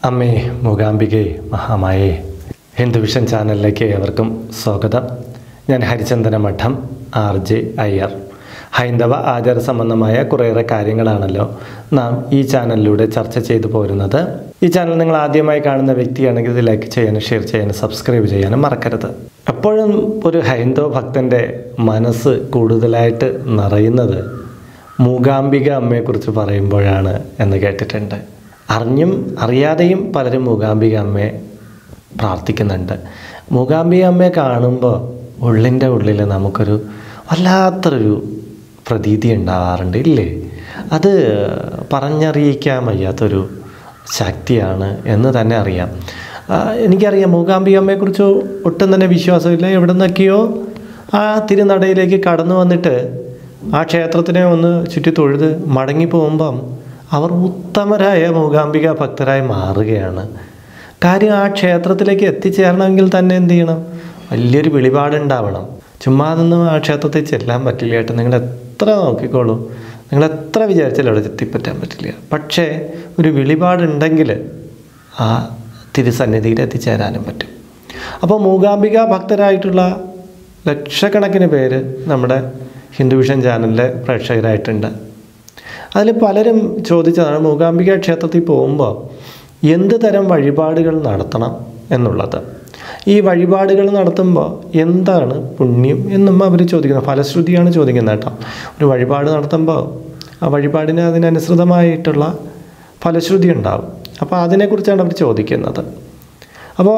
അമ്മേ മൂകാംബികേ മഹാമായേ ഹിന്ദു വിഷൻ ചാനലിലേക്ക് ഏവർക്കും സ്വാഗതം ഞാൻ ഹരിചന്ദന മഠം ആർ ജെ അയ്യർ ഹൈന്ദവ ആചാര സംബന്ധമായ കുറേയേറെ കാര്യങ്ങളാണല്ലോ നാം ഈ ചാനലിലൂടെ ചർച്ച ചെയ്തു പോരുന്നത് ഈ ചാനൽ നിങ്ങൾ ആദ്യമായി കാണുന്ന വ്യക്തിയാണെങ്കിൽ ഇത് ലൈക്ക് ചെയ്യാനും ഷെയർ ചെയ്യാനും സബ്സ്ക്രൈബ് ചെയ്യാനും മറക്കരുത് എപ്പോഴും ഒരു ഹൈന്ദവ ഭക്തൻ്റെ മനസ്സ് കൂടുതലായിട്ട് നിറയുന്നത് മൂകാംബിക അമ്മയെക്കുറിച്ച് പറയുമ്പോഴാണ് എന്ന് കേട്ടിട്ടുണ്ട് അറിഞ്ഞും അറിയാതെയും പലരും മൂകാംബിക അമ്മയെ പ്രാർത്ഥിക്കുന്നുണ്ട് മൂകാംബിക അമ്മയെ കാണുമ്പോൾ ഉള്ളിൻ്റെ ഉള്ളിൽ നമുക്കൊരു വല്ലാത്തൊരു പ്രതീതി ഉണ്ടാവാറുണ്ട് ഇല്ലേ അത് പറഞ്ഞറിയിക്കാൻ വയ്യാത്തൊരു ശക്തിയാണ് എന്ന് തന്നെ അറിയാം ആ, എനിക്കറിയാം മൂകാംബിക അമ്മയെക്കുറിച്ച് ഒട്ടും തന്നെ വിശ്വാസമില്ല എവിടെ നിന്നൊക്കെയോ ആ തിരുനടയിലേക്ക് കടന്നു വന്നിട്ട് ആ ക്ഷേത്രത്തിനെ ഒന്ന് ചുറ്റി തൊഴുത് മടങ്ങി പോകുമ്പം അവർ ഉത്തമരായ മൂകാംബിക ഭക്തരായി മാറുകയാണ് കാര്യം ആ ക്ഷേത്രത്തിലേക്ക് എത്തിച്ചേരണമെങ്കിൽ തന്നെ എന്ത് ചെയ്യണം വലിയൊരു വെളിപാടുണ്ടാവണം ചുമ്മാ അതൊന്നും ആ ക്ഷേത്രത്തിൽ ചെല്ലാൻ പറ്റില്ല ഏട്ടാ നിങ്ങൾ എത്ര നോക്കിക്കോളൂ നിങ്ങൾ എത്ര വിചാരിച്ചാലും അവിടെ എത്തിപ്പറ്റാൻ പറ്റില്ല പക്ഷേ ഒരു വെളിപാടുണ്ടെങ്കിൽ ആ തിരുസന്നിധിയിൽ എത്തിച്ചേരാനും പറ്റും അപ്പോൾ മൂകാംബിക ഭക്തരായിട്ടുള്ള ലക്ഷക്കണക്കിന് പേര് നമ്മുടെ ഹിന്ദു വിഷൻ ചാനലിലെ പ്രേക്ഷകരായിട്ടുണ്ട് അതിൽ പലരും ചോദിച്ചതാണ് മൂകാംബിക ക്ഷേത്രത്തിൽ പോകുമ്പോൾ എന്ത് തരം വഴിപാടുകൾ നടത്തണം എന്നുള്ളത് ഈ വഴിപാടുകൾ നടത്തുമ്പോൾ എന്താണ് പുണ്യം എന്നും അവർ ചോദിക്കുന്നത് ഫലശ്രുതിയാണ് ചോദിക്കുന്നത് കേട്ടോ ഒരു വഴിപാട് നടത്തുമ്പോൾ ആ വഴിപാടിന് അതിനനുസൃതമായിട്ടുള്ള ഫലശ്രുതി ഉണ്ടാവും അപ്പോൾ അതിനെക്കുറിച്ചാണ് അവർ ചോദിക്കുന്നത് അപ്പോൾ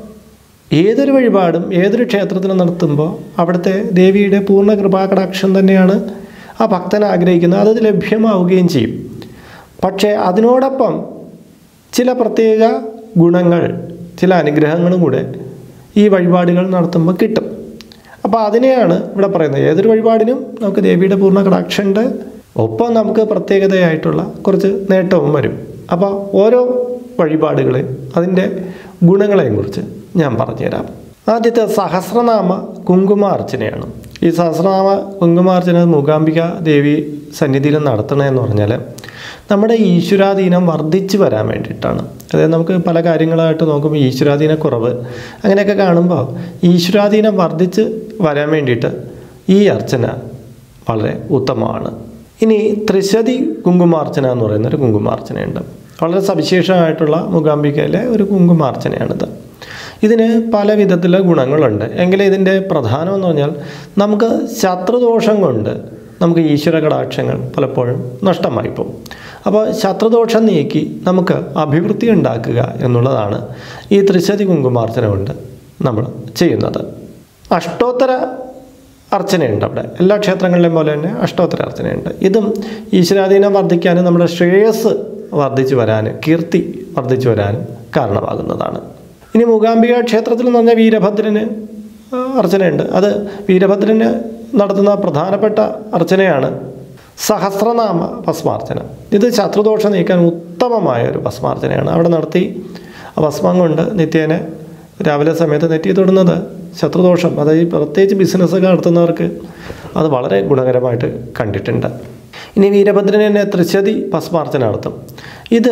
ഏതൊരു വഴിപാടും ഏതൊരു ക്ഷേത്രത്തിലും നടത്തുമ്പോൾ അവിടുത്തെ ദേവിയുടെ പൂർണ്ണ കൃപാകടാക്ഷം തന്നെയാണ് ആ ഭക്തൻ ആഗ്രഹിക്കുന്നത് അത് ലഭ്യമാവുകയും ചെയ്യും പക്ഷേ അതിനോടൊപ്പം ചില പ്രത്യേക ഗുണങ്ങൾ ചില അനുഗ്രഹങ്ങളും കൂടെ ഈ വഴിപാടുകൾ നടത്തുമ്പോൾ കിട്ടും അപ്പോൾ അതിനെയാണ് ഇവിടെ പറയുന്നത് ഏതൊരു വഴിപാടിനും നമുക്ക് ദേവിയുടെ പൂർണ്ണ കടാക്ഷമുണ്ട് ഒപ്പം നമുക്ക് പ്രത്യേകതയായിട്ടുള്ള കുറച്ച് നേട്ടവും വരും അപ്പോൾ ഓരോ വഴിപാടുകളെയും അതിൻ്റെ ഗുണങ്ങളെയും കുറിച്ച് ഞാൻ പറഞ്ഞുതരാം ആദ്യത്തെ സഹസ്രനാമ കുങ്കുമാർച്ചനയാണ് ഈ സഹസ്രനാമ കുങ്കുമാർച്ചന മൂകാംബിക ദേവി സന്നിധിയിൽ നടത്തണമെന്ന് പറഞ്ഞാൽ നമ്മുടെ ഈശ്വരാധീനം വർദ്ധിച്ചു വരാൻ വേണ്ടിയിട്ടാണ് അതായത് നമുക്ക് പല കാര്യങ്ങളായിട്ട് നോക്കുമ്പോൾ ഈശ്വരാധീന കുറവ് അങ്ങനെയൊക്കെ കാണുമ്പോൾ ഈശ്വരാധീനം വർദ്ധിച്ച് വരാൻ വേണ്ടിയിട്ട് ഈ അർച്ചന വളരെ ഉത്തമമാണ് ഇനി ത്രിശതി കുങ്കുമാർച്ചന എന്ന് പറയുന്ന ഒരു കുങ്കുമാർച്ചനയുണ്ട് വളരെ സവിശേഷമായിട്ടുള്ള മൂകാംബികയിലെ ഒരു കുങ്കുമാർച്ചനയാണിത് ഇതിന് പല വിധത്തിലുള്ള ഗുണങ്ങളുണ്ട് എങ്കിലും ഇതിൻ്റെ പ്രധാനം എന്ന് പറഞ്ഞാൽ നമുക്ക് ശത്രുദോഷം കൊണ്ട് നമുക്ക് ഈശ്വര കടാക്ഷങ്ങൾ പലപ്പോഴും നഷ്ടമായി പോകും അപ്പോൾ ശത്രുദോഷം നീക്കി നമുക്ക് അഭിവൃദ്ധി ഉണ്ടാക്കുക എന്നുള്ളതാണ് ഈ ത്രിശതി കുങ്കുമാർച്ചന കൊണ്ട് നമ്മൾ ചെയ്യുന്നത് അഷ്ടോത്തര അർച്ചനയുണ്ട് അവിടെ എല്ലാ ക്ഷേത്രങ്ങളിലെയും പോലെ തന്നെ അഷ്ടോത്തര അർച്ചനയുണ്ട് ഇതും ഈശ്വരാധീനം വർദ്ധിക്കാനും നമ്മുടെ ശ്രേയസ് വർദ്ധിച്ചു വരാനും കീർത്തി വർദ്ധിച്ചു വരാനും കാരണമാകുന്നതാണ് ഇനി മൂകാംബിക ക്ഷേത്രത്തിൽ എന്ന് പറഞ്ഞാൽ വീരഭദ്രന് ആ, അർച്ചനയുണ്ട് അത് വീരഭദ്രന് നടത്തുന്ന പ്രധാനപ്പെട്ട അർച്ചനയാണ് സഹസ്രനാമ ഭസ്മാർച്ചന ഇത് ശത്രുദോഷം നീക്കാൻ ഉത്തമമായ ഒരു ഭസ്മാർച്ചനയാണ് അവിടെ നടത്തി ആ ഭസ്മം കൊണ്ട് നിത്യേന രാവിലെ സമയത്ത് നെറ്റി തൊടുന്നത് ശത്രുദോഷം അതായത് പ്രത്യേകിച്ച് ബിസിനസ്സൊക്കെ നടത്തുന്നവർക്ക് അത് വളരെ ഗുണകരമായിട്ട് കണ്ടിട്ടുണ്ട് ഇനി വീരഭദ്രന് തന്നെ ത്രിശതി ഭസ്മാർച്ചന നടത്തും ഇത്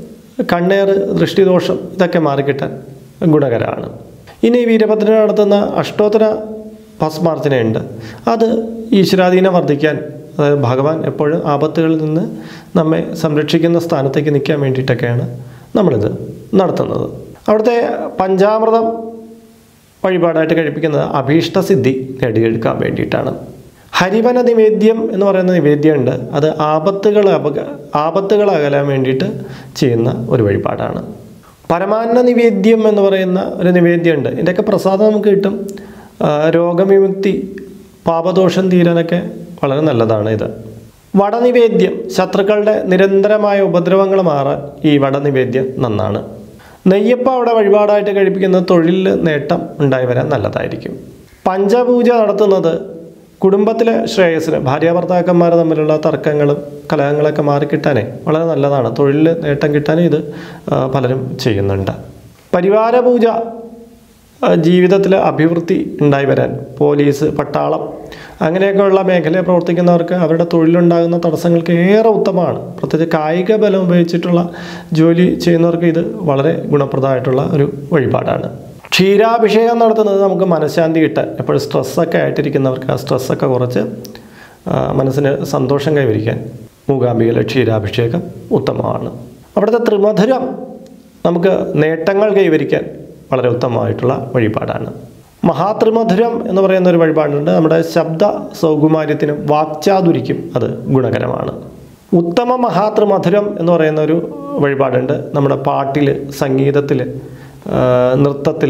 കണ്ണേർ ദൃഷ്ടിദോഷം ഇതൊക്കെ മാറിക്കിട്ടാൻ ഗുണകരമാണ് ഇനി വീരഭദ്രൻ നടത്തുന്ന അഷ്ടോത്തര ഭസ്മാർച്ചനയുണ്ട് അത് ഈശ്വരാധീനം വർദ്ധിക്കാൻ അതായത് ഭഗവാൻ എപ്പോഴും ആപത്തുകളിൽ നിന്ന് നമ്മെ സംരക്ഷിക്കുന്ന സ്ഥാനത്തേക്ക് നിൽക്കാൻ വേണ്ടിയിട്ടൊക്കെയാണ് നമ്മളിത് നടത്തുന്നത് അവിടുത്തെ പഞ്ചാമൃതം വഴിപാടായിട്ട് കഴിപ്പിക്കുന്നത് അഭീഷ്ടസിദ്ധി നേടിയെടുക്കാൻ വേണ്ടിയിട്ടാണ് ഹരിവന നിവേദ്യം എന്ന് പറയുന്ന നിവേദ്യമുണ്ട് അത് ആപത്തുകൾ അപക ആപത്തുകൾ അകലാൻ വേണ്ടിയിട്ട് ചെയ്യുന്ന ഒരു വഴിപാടാണ് പരമാന്ന നിവേദ്യം എന്ന് പറയുന്ന ഒരു നിവേദ്യമുണ്ട് ഇതിൻ്റെയൊക്കെ പ്രസാദം നമുക്ക് കിട്ടും ആ, രോഗവിമുക്തി പാപദോഷം തീരാനൊക്കെ വളരെ നല്ലതാണ് ഇത് വടനിവേദ്യം ശത്രുക്കളുടെ നിരന്തരമായ ഉപദ്രവങ്ങൾ മാറാൻ ഈ വടനിവേദ്യം നന്നാണ് നെയ്യപ്പം അവിടെ വഴിപാടായിട്ട് കഴിപ്പിക്കുന്നത് തൊഴിലിൽ നേട്ടം ഉണ്ടായി വരാൻ നല്ലതായിരിക്കും പഞ്ചപൂജ നടത്തുന്നത് കുടുംബത്തിലെ ശ്രേയസ്സിന് ഭാര്യാഭർത്താക്കന്മാർ തമ്മിലുള്ള തർക്കങ്ങളും കലഹങ്ങളൊക്കെ മാറിക്കിട്ടാനേ വളരെ നല്ലതാണ് തൊഴിലിൽ നേട്ടം കിട്ടാനും ഇത് ആ, പലരും ചെയ്യുന്നുണ്ട് പരിവാര പൂജ ജീവിതത്തിൽ അഭിവൃദ്ധി ഉണ്ടായി വരാൻ പോലീസ് പട്ടാളം അങ്ങനെയൊക്കെയുള്ള മേഖലയിൽ പ്രവർത്തിക്കുന്നവർക്ക് അവരുടെ തൊഴിലുണ്ടാകുന്ന തടസ്സങ്ങൾക്ക് ഏറെ ഉത്തമമാണ് പ്രത്യേകിച്ച് കായിക ബലം ഉപയോഗിച്ചിട്ടുള്ള ജോലി ചെയ്യുന്നവർക്ക് ഇത് വളരെ ഗുണപ്രദമായിട്ടുള്ള ഒരു വഴിപാടാണ് ക്ഷീരാഭിഷേകം നടത്തുന്നത് നമുക്ക് മനഃശാന്തി കിട്ടാൻ എപ്പോഴും സ്ട്രെസ്സൊക്കെ ആയിട്ടിരിക്കുന്നവർക്ക് ആ സ്ട്രെസ്സൊക്കെ കുറച്ച് ആ, മനസ്സിന് സന്തോഷം കൈവരിക്കാൻ മൂകാംബികയിലെ ക്ഷീരാഭിഷേകം ഉത്തമമാണ് അവിടുത്തെ ത്രിമധുരം നമുക്ക് നേട്ടങ്ങൾ കൈവരിക്കാൻ വളരെ ഉത്തമമായിട്ടുള്ള വഴിപാടാണ് മഹാത്രിമധുരം എന്ന് പറയുന്ന ഒരു വഴിപാടുണ്ട് നമ്മുടെ ശബ്ദ സൗകുമാര്യത്തിനും വാക്ചാതുരിക്കും അത് ഗുണകരമാണ് ഉത്തമ മഹാത്രിമധുരം എന്ന് പറയുന്ന ഒരു വഴിപാടുണ്ട് നമ്മുടെ പാട്ടിൽ സംഗീതത്തിൽ നൃത്തത്തിൽ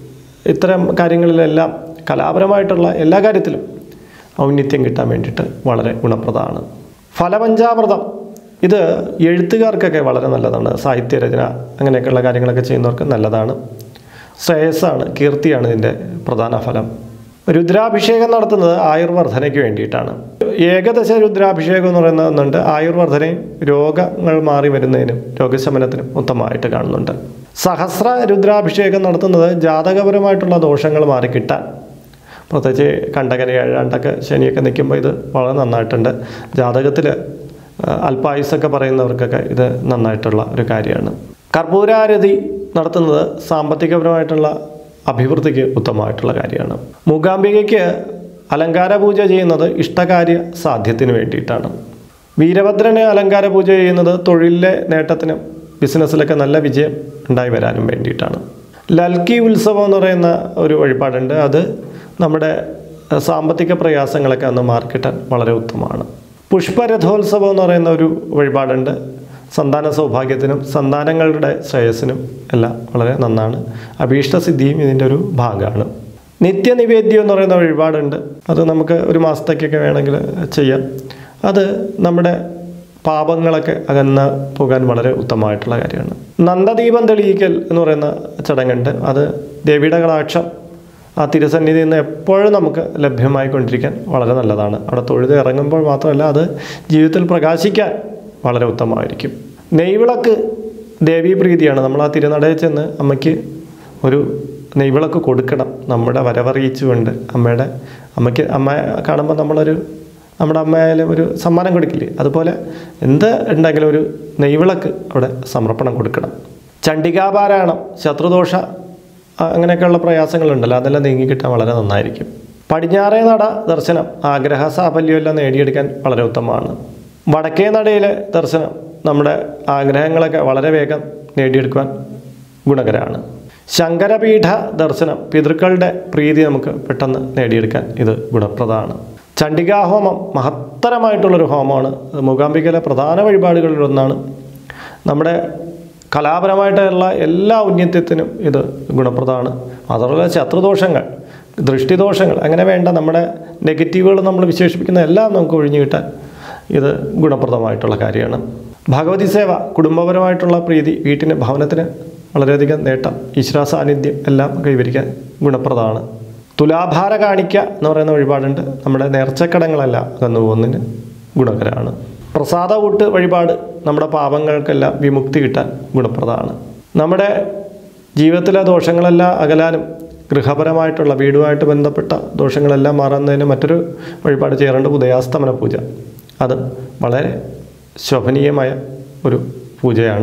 ഇത്തരം കാര്യങ്ങളിലെല്ലാം കലാപരമായിട്ടുള്ള എല്ലാ കാര്യത്തിലും ഔന്നിത്യം കിട്ടാൻ വേണ്ടിയിട്ട് വളരെ ഗുണപ്രദമാണ് ഫലപഞ്ചാമൃതം ഇത് എഴുത്തുകാർക്കൊക്കെ വളരെ നല്ലതാണ് സാഹിത്യരചന അങ്ങനെയൊക്കെയുള്ള കാര്യങ്ങളൊക്കെ ചെയ്യുന്നവർക്ക് നല്ലതാണ് ശ്രേയസ്സാണ് കീർത്തിയാണ് ഇതിൻ്റെ പ്രധാന ഫലം രുദ്രാഭിഷേകം നടത്തുന്നത് ആയുർവർദ്ധനയ്ക്ക് വേണ്ടിയിട്ടാണ് ഏകദശ രുദ്രാഭിഷേകം എന്ന് പറയുന്ന ഒന്നുണ്ട് ആയുർവർദ്ധനയും രോഗങ്ങൾ മാറി വരുന്നതിനും രോഗശമനത്തിനും ഉത്തമമായിട്ട് കാണുന്നുണ്ട് സഹസ്ര രുദ്രാഭിഷേകം നടത്തുന്നത് ജാതകപരമായിട്ടുള്ള ദോഷങ്ങൾ മാറിക്കിട്ടാൻ പ്രത്യേകിച്ച് കണ്ടകര ഏഴാണ്ടൊക്കെ ശനിയൊക്കെ നിൽക്കുമ്പോൾ ഇത് വളരെ നന്നായിട്ടുണ്ട് ജാതകത്തിൽ അല്പായുസൊക്കെ പറയുന്നവർക്കൊക്കെ ഇത് നന്നായിട്ടുള്ള ഒരു കാര്യമാണ് കർപ്പൂരാരതി നടത്തുന്നത് സാമ്പത്തികപരമായിട്ടുള്ള അഭിവൃദ്ധിക്ക് ഉത്തമമായിട്ടുള്ള കാര്യമാണ് മൂകാംബികയ്ക്ക് അലങ്കാര പൂജ ചെയ്യുന്നത് ഇഷ്ടകാര്യ സാധ്യത്തിന് വേണ്ടിയിട്ടാണ് വീരഭദ്രനെ അലങ്കാര പൂജ ചെയ്യുന്നത് തൊഴിലിലെ നേട്ടത്തിനും ബിസിനസ്സിലൊക്കെ നല്ല വിജയം ഉണ്ടായി വരാനും വേണ്ടിയിട്ടാണ് ലൽക്കി ഉത്സവം എന്ന് പറയുന്ന ഒരു വഴിപാടുണ്ട് അത് നമ്മുടെ അഹ്, സാമ്പത്തിക പ്രയാസങ്ങളൊക്കെ അന്ന് മാർക്കിട്ടാൻ വളരെ ഉത്തമമാണ് പുഷ്പരഥോത്സവം എന്ന് പറയുന്ന ഒരു വഴിപാടുണ്ട് സന്താന സൗഭാഗ്യത്തിനും സന്താനങ്ങളുടെ ശ്രേയസ്സിനും എല്ലാം വളരെ നന്നാണ് അഭീഷ്ടസിദ്ധിയും ഇതിൻ്റെ ഒരു ഭാഗമാണ് നിത്യനിവേദ്യം എന്ന് പറയുന്ന വഴിപാടുണ്ട് അത് നമുക്ക് ഒരു മാസത്തേക്കൊക്കെ വേണമെങ്കിൽ ചെയ്യാം അത് നമ്മുടെ പാപങ്ങളൊക്കെ അകന്ന് പോകാൻ വളരെ ഉത്തമമായിട്ടുള്ള കാര്യമാണ് നന്ദദീപം തെളിയിക്കൽ എന്ന് പറയുന്ന ചടങ്ങുണ്ട് അത് ദേവിയുടെ കടാക്ഷം ആ തിരുസന്നിധിയിൽ നിന്ന് എപ്പോഴും നമുക്ക് ലഭ്യമായിക്കൊണ്ടിരിക്കാൻ വളരെ നല്ലതാണ് അവിടെ തൊഴുത് ഇറങ്ങുമ്പോൾ മാത്രമല്ല അത് ജീവിതത്തിൽ പ്രകാശിക്കാൻ വളരെ ഉത്തമമായിരിക്കും നെയ്വിളക്ക് ദേവീപ്രീതിയാണ് നമ്മൾ ആ തിരുനടയിൽ ചെന്ന് അമ്മയ്ക്ക് ഒരു നെയ്വിളക്ക് കൊടുക്കണം നമ്മുടെ വരവറിയിച്ചുകൊണ്ട് അമ്മയുടെ അമ്മയ്ക്ക് അമ്മ കാണുമ്പോൾ നമ്മളൊരു നമ്മുടെ അമ്മയായാലും ഒരു സമ്മാനം കൊടുക്കില്ലേ അതുപോലെ എന്ത് ഉണ്ടെങ്കിലും ഒരു നെയ്വിളക്ക് അവിടെ സമർപ്പണം കൊടുക്കണം ചണ്ഡികാപാരായണം ശത്രുദോഷ ആ, അങ്ങനെയൊക്കെയുള്ള പ്രയാസങ്ങളുണ്ടല്ലോ അതെല്ലാം നീങ്ങിക്കിട്ടാൻ വളരെ നന്നായിരിക്കും പടിഞ്ഞാറേ നട ദർശനം ആഗ്രഹ സാഫല്യമെല്ലാം നേടിയെടുക്കാൻ വളരെ ഉത്തമമാണ് വടക്കേ നടയിലെ ദർശനം നമ്മുടെ ആഗ്രഹങ്ങളൊക്കെ വളരെ വേഗം നേടിയെടുക്കുവാൻ ഗുണകരമാണ് ശങ്കരപീഠ ദർശനം പിതൃക്കളുടെ പ്രീതി നമുക്ക് പെട്ടെന്ന് നേടിയെടുക്കാൻ ഇത് ഗുണപ്രദമാണ് ചണ്ഡികാഹോമം മഹത്തരമായിട്ടുള്ളൊരു ഹോമമാണ് അത് മൂകാംബികയിലെ പ്രധാന വഴിപാടുകളിലൊന്നാണ് നമ്മുടെ കലാപരമായിട്ടുള്ള എല്ലാ ഉന്നത്യത്തിനും ഇത് ഗുണപ്രദമാണ് മാത്രമല്ല ശത്രുദോഷങ്ങൾ ദൃഷ്ടിദോഷങ്ങൾ അങ്ങനെ വേണ്ട നമ്മുടെ നെഗറ്റീവുകൾ നമ്മൾ വിശേഷിപ്പിക്കുന്ന എല്ലാം നമുക്ക് ഒഴിഞ്ഞു കിട്ടാൻ ഇത് ഗുണപ്രദമായിട്ടുള്ള കാര്യമാണ് ഭഗവതി സേവ കുടുംബപരമായിട്ടുള്ള പ്രീതി വീട്ടിന് ഭവനത്തിന് വളരെയധികം നേട്ടം ഈശ്വര സാന്നിധ്യം എല്ലാം കൈവരിക്കാൻ ഗുണപ്രദമാണ് തുലാഭാര കാണിക്ക എന്ന് പറയുന്ന വഴിപാടുണ്ട് നമ്മുടെ നേർച്ചക്കടങ്ങളെല്ലാം അകന്നു പോകുന്നതിന് ഗുണകരമാണ് പ്രസാദ കൂട്ട് വഴിപാട് നമ്മുടെ പാപങ്ങൾക്കെല്ലാം വിമുക്തി കിട്ടാൻ ഗുണപ്രദമാണ് നമ്മുടെ ജീവിതത്തിലെ ദോഷങ്ങളെല്ലാം അകലാനും ഗൃഹപരമായിട്ടുള്ള വീടുമായിട്ട് ബന്ധപ്പെട്ട ദോഷങ്ങളെല്ലാം മാറുന്നതിന് മറ്റൊരു വഴിപാട് ചെയ്യാറുണ്ട് ഉദയാസ്തമന പൂജ അത് വളരെ ശോഭനീയമായ ഒരു പൂജയാണ്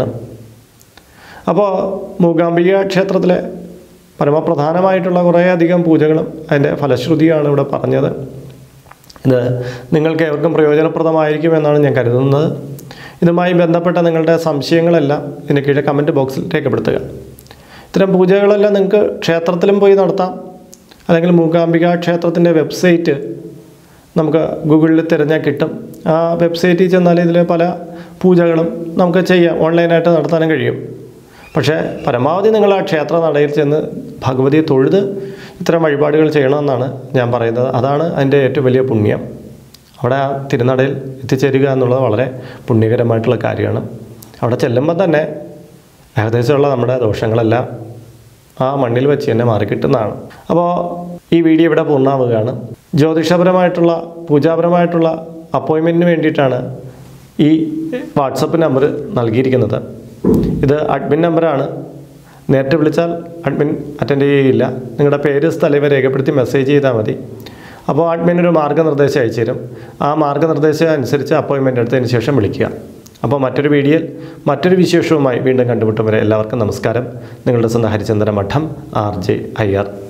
അപ്പോൾ മൂകാംബിക ക്ഷേത്രത്തിലെ പരമപ്രധാനമായിട്ടുള്ള കുറേയധികം പൂജകളും അതിൻ്റെ ഫലശ്രുതിയാണ് ഇവിടെ പറഞ്ഞത് ഇത് നിങ്ങൾക്ക് ഏവർക്കും പ്രയോജനപ്രദമായിരിക്കും എന്നാണ് ഞാൻ കരുതുന്നത് ഇതുമായി ബന്ധപ്പെട്ട നിങ്ങളുടെ സംശയങ്ങളെല്ലാം ഇതിന് കീഴെ കമൻറ്റ് ബോക്സിൽ രേഖപ്പെടുത്തുക ഇത്തരം പൂജകളെല്ലാം നിങ്ങൾക്ക് ക്ഷേത്രത്തിലും പോയി നടത്താം അല്ലെങ്കിൽ മൂകാംബിക ക്ഷേത്രത്തിൻ്റെ വെബ്സൈറ്റ് നമുക്ക് ഗൂഗിളിൽ തിരഞ്ഞാൽ കിട്ടും ആ വെബ്സൈറ്റിൽ ചെന്നാൽ ഇതിൽ പല പൂജകളും നമുക്ക് ചെയ്യാം ഓൺലൈനായിട്ട് നടത്താനും കഴിയും പക്ഷേ പരമാവധി നിങ്ങൾ ആ ക്ഷേത്ര നടയിൽ ചെന്ന് ഭഗവതിയെ തൊഴുത് ഇത്തരം വഴിപാടുകൾ ചെയ്യണമെന്നാണ് ഞാൻ പറയുന്നത് അതാണ് അതിൻ്റെ ഏറ്റവും വലിയ പുണ്യം അവിടെ ആ തിരുനടയിൽ എത്തിച്ചേരുക എന്നുള്ളത് വളരെ പുണ്യകരമായിട്ടുള്ള കാര്യമാണ് അവിടെ ചെല്ലുമ്പോൾ തന്നെ ഏകദേശമുള്ള നമ്മുടെ ദോഷങ്ങളെല്ലാം ആ മണ്ണിൽ വെച്ച് തന്നെ മാറിക്കിട്ടുന്നതാണ് അപ്പോൾ ഈ വീഡിയോ ഇവിടെ പൂർണ്ണമാവുകയാണ് ജ്യോതിഷപരമായിട്ടുള്ള പൂജാപരമായിട്ടുള്ള അപ്പോയിൻമെൻറ്റിന് വേണ്ടിയിട്ടാണ് ഈ വാട്സപ്പ് നമ്പർ നൽകിയിരിക്കുന്നത് ഇത് അഡ്മിൻ നമ്പറാണ് നേരിട്ട് വിളിച്ചാൽ അഡ്മിൻ അറ്റൻഡ് ചെയ്യുകയില്ല നിങ്ങളുടെ പേര് സ്ഥലം ഇവ രേഖപ്പെടുത്തി മെസ്സേജ് ചെയ്താൽ മതി അപ്പോൾ അഡ്മിൻ ഒരു മാർഗ്ഗനിർദ്ദേശം അയച്ചു തരും ആ മാർഗ്ഗനിർദ്ദേശം അനുസരിച്ച് അപ്പോയിൻമെൻ്റ് എടുത്തതിന് ശേഷം വിളിക്കുക അപ്പോൾ മറ്റൊരു വീഡിയോയിൽ മറ്റൊരു വിശേഷവുമായി വീണ്ടും കണ്ടുമുട്ടും വരെ എല്ലാവർക്കും നമസ്കാരം നിങ്ങളുടെ സ്വന്തം ഹരിചന്ദ്ര മഠം ആർ ജെ അയ്യർ